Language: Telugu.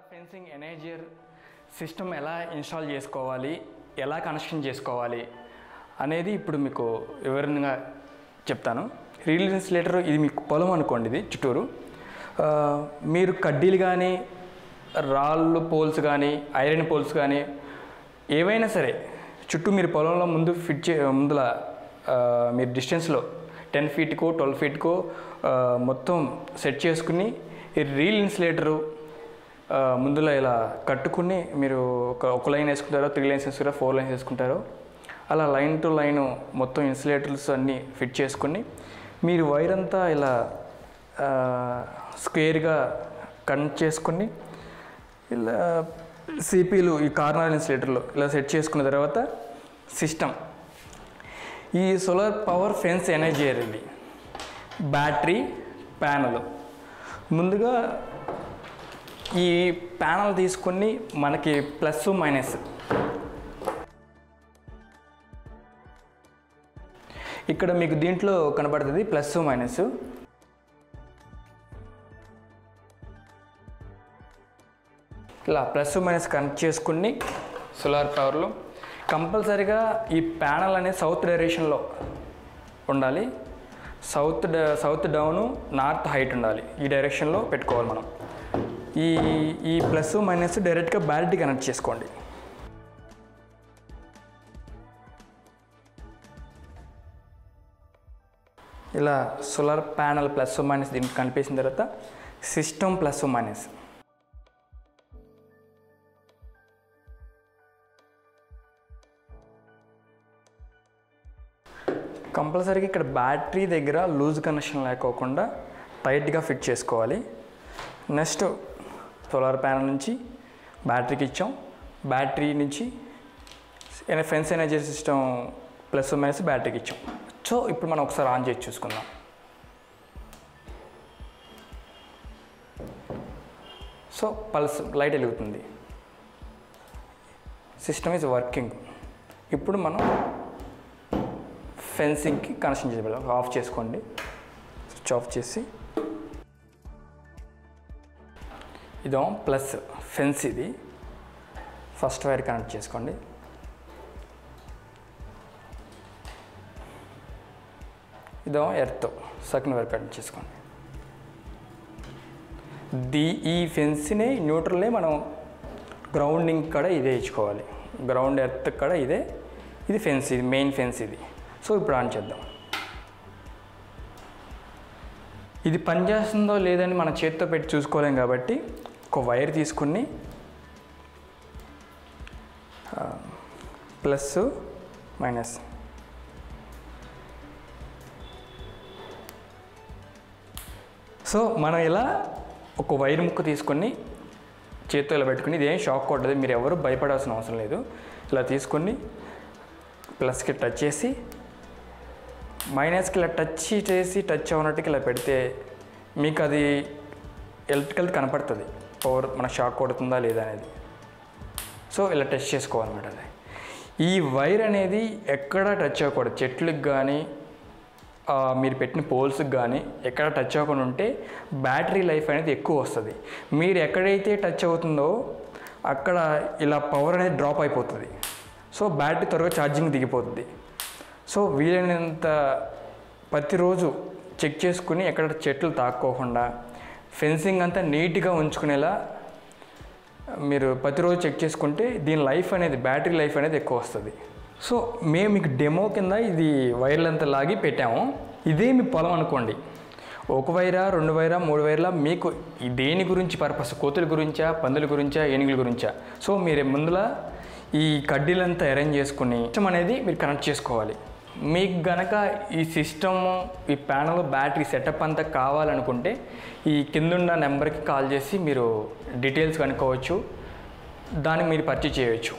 ఫెన్సింగ్ ఎనేజర్ సిస్టమ్ ఎలా ఇన్స్టాల్ చేసుకోవాలి ఎలా కనెక్షన్ చేసుకోవాలి అనేది ఇప్పుడు మీకు వివరంగా చెప్తాను రీల్ ఇన్సులేటర్ ఇది మీకు పొలం అనుకోండి ఇది చుట్టూరు ఆ, మీరు కడ్డీలు కానీ రాళ్ళు పోల్స్ కానీ ఐరన్ పోల్స్ కానీ ఏవైనా సరే చుట్టూ మీరు పొలంలో ముందు ఫిట్ చే ముందుల ఆ, మీరు డిస్టెన్స్లో టెన్ ఫీట్కో ట్వెల్వ్ ఫీట్కో ఆ, మొత్తం సెట్ చేసుకుని ఈ రీల్ ఇన్సులేటరు ఆ, ముందులో ఇలా కట్టుకుని మీరు ఒక ఒక లైన్ వేసుకుంటారో త్రీ లైన్స్ వేసుకుంటారో ఫోర్ లైన్స్ వేసుకుంటారో అలా లైన్ టు లైన్ మొత్తం ఇన్సులేటర్స్ అన్నీ ఫిట్ చేసుకుని మీరు వైర్ అంతా ఇలా ఆ, స్క్వేర్గా కనెక్ట్ చేసుకుని ఇలా సిపిలు ఈ కార్నర్ ఇన్సులేటర్లో ఇలా సెట్ చేసుకున్న తర్వాత సిస్టమ్ ఈ సోలార్ పవర్ ఫెన్స్ ఎనర్జీయర్ ఇది బ్యాటరీ ప్యానల్ ముందుగా ఈ ప్యానల్ తీసుకొని మనకి ప్లస్ మైనస్ ఇక్కడ మీకు దీంట్లో కనబడుతుంది ప్లస్ మైనస్ ఇలా ప్లస్ మైనస్ కనెక్ట్ చేసుకుని సోలార్ పవర్లో కంపల్సరీగా ఈ ప్యానల్ అనేది సౌత్ డైరెక్షన్లో ఉండాలి సౌత్ డ- సౌత్ డౌను నార్త్ హైట్ ఉండాలి ఈ డైరెక్షన్లో పెట్టుకోవాలి మనం ఈ ఈ ప్లస్ మైనస్ డైరెక్ట్గా బ్యాటరీ కనెక్ట్ చేసుకోండి ఇలా సోలార్ ప్యానల్ ప్లస్ మైనస్ దీనికి కనిపించిన తర్వాత సిస్టమ్ ప్లస్ మైనస్ కంపల్సరీగా ఇక్కడ బ్యాటరీ దగ్గర లూజ్ కనెక్షన్ లేకోకుండా టైట్గా ఫిట్ చేసుకోవాలి నెక్స్ట్ సోలార్ ప్యానల్ నుంచి బ్యాటరీకి ఇచ్చాం బ్యాటరీ నుంచి fence energy system plus minus బ్యాటరీకి ఇచ్చాం సో ఇప్పుడు మనం ఒకసారి ఆన్ చేసి చూసుకుందాం సో పల్స్ లైట్ వెలుగుతుంది సిస్టమ్ ఈజ్ వర్కింగ్ ఇప్పుడు మనం ఫెన్సింగ్కి కనెక్షన్ చేయబడాలి ఆఫ్ చేసుకోండి స్విచ్ ఆఫ్ చేసి ఇదో ప్లస్ ఫెన్స్ ఇది ఫస్ట్ వైర్ కనెక్ట్ చేసుకోండి ఇదో ఎర్త్ సెకండ్ వైర్ కనెక్ట్ చేసుకోండి ది ఈ ఫెన్స్ని న్యూట్రల్ని మనం గ్రౌండింగ్ కాడ ఇదే ఇచ్చుకోవాలి గ్రౌండ్ ఎర్త్ కాడ ఇదే ఇది ఫెన్స్ ఇది మెయిన్ ఫెన్స్ ఇది సో ఇప్పుడు ఆన్ చేద్దాం ఇది పనిచేస్తుందో లేదని మన చేతితో పెట్టి చూసుకోలేం కాబట్టి ఒక వైర్ తీసుకుని ప్లస్ మైనస్ సో మనం ఇలా ఒక వైర్ ముక్క తీసుకొని చేత్తో ఇలా పెట్టుకుని ఇదేం షాక్ కొట్టదు మీరు ఎవరు భయపడాల్సిన అవసరం లేదు ఇలా తీసుకొని ప్లస్కి టచ్ చేసి మైనస్కి ఇలా టచ్ చేసి టచ్ అవ్వనట్టుకి ఇలా పెడితే మీకు అది ఎలక్ట్రికల్ కనపడుతుంది పవర్ మన షాక్ కొడుతుందా లేదా అనేది సో ఇలా టచ్ చేసుకోవాలన్నమాట అది ఈ వైర్ అనేది ఎక్కడ టచ్ అవ్వకూడదు చెట్లకు కానీ ఆ, మీరు పెట్టిన పోల్స్కి కానీ ఎక్కడ టచ్ అవ్వకుండా ఉంటే బ్యాటరీ లైఫ్ అనేది ఎక్కువ వస్తుంది మీరు ఎక్కడైతే టచ్ అవుతుందో అక్కడ ఇలా పవర్ అనేది డ్రాప్ అయిపోతుంది సో బ్యాటరీ త్వరగా ఛార్జింగ్ దిగిపోతుంది సో వీలైనంత ప్రతిరోజు చెక్ చేసుకుని ఎక్కడ చెట్లు తాక్కోకుండా ఫెన్సింగ్ అంతా నీట్గా ఉంచుకునేలా మీరు ప్రతిరోజు చెక్ చేసుకుంటే దీని లైఫ్ అనేది బ్యాటరీ లైఫ్ అనేది ఎక్కువ వస్తుంది సో మేము మీకు డెమో కింద ఇది వైర్లు అంతా లాగి పెట్టాము ఇదే మీ పొలం అనుకోండి ఒక వైరా రెండు వైరా మూడు వైర్లా మీకు ఈ దేని గురించి పర్పస్ కోతుల గురించా పందుల గురించా ఏనుగుల గురించా సో మీరు ముందులా ఈ కడ్డీలంతా అరేంజ్ చేసుకుని సిస్టమ్ అనేది మీరు కనెక్ట్ చేసుకోవాలి మీకు గనక ఈ సిస్టమ్ ఈ ప్యానల్ బ్యాటరీ సెటప్ అంతా కావాలనుకుంటే ఈ కిందున్న నెంబర్కి కాల్ చేసి మీరు డీటెయిల్స్ కనుక్కోవచ్చు దాన్ని మీరు పర్చేజ్ చేయవచ్చు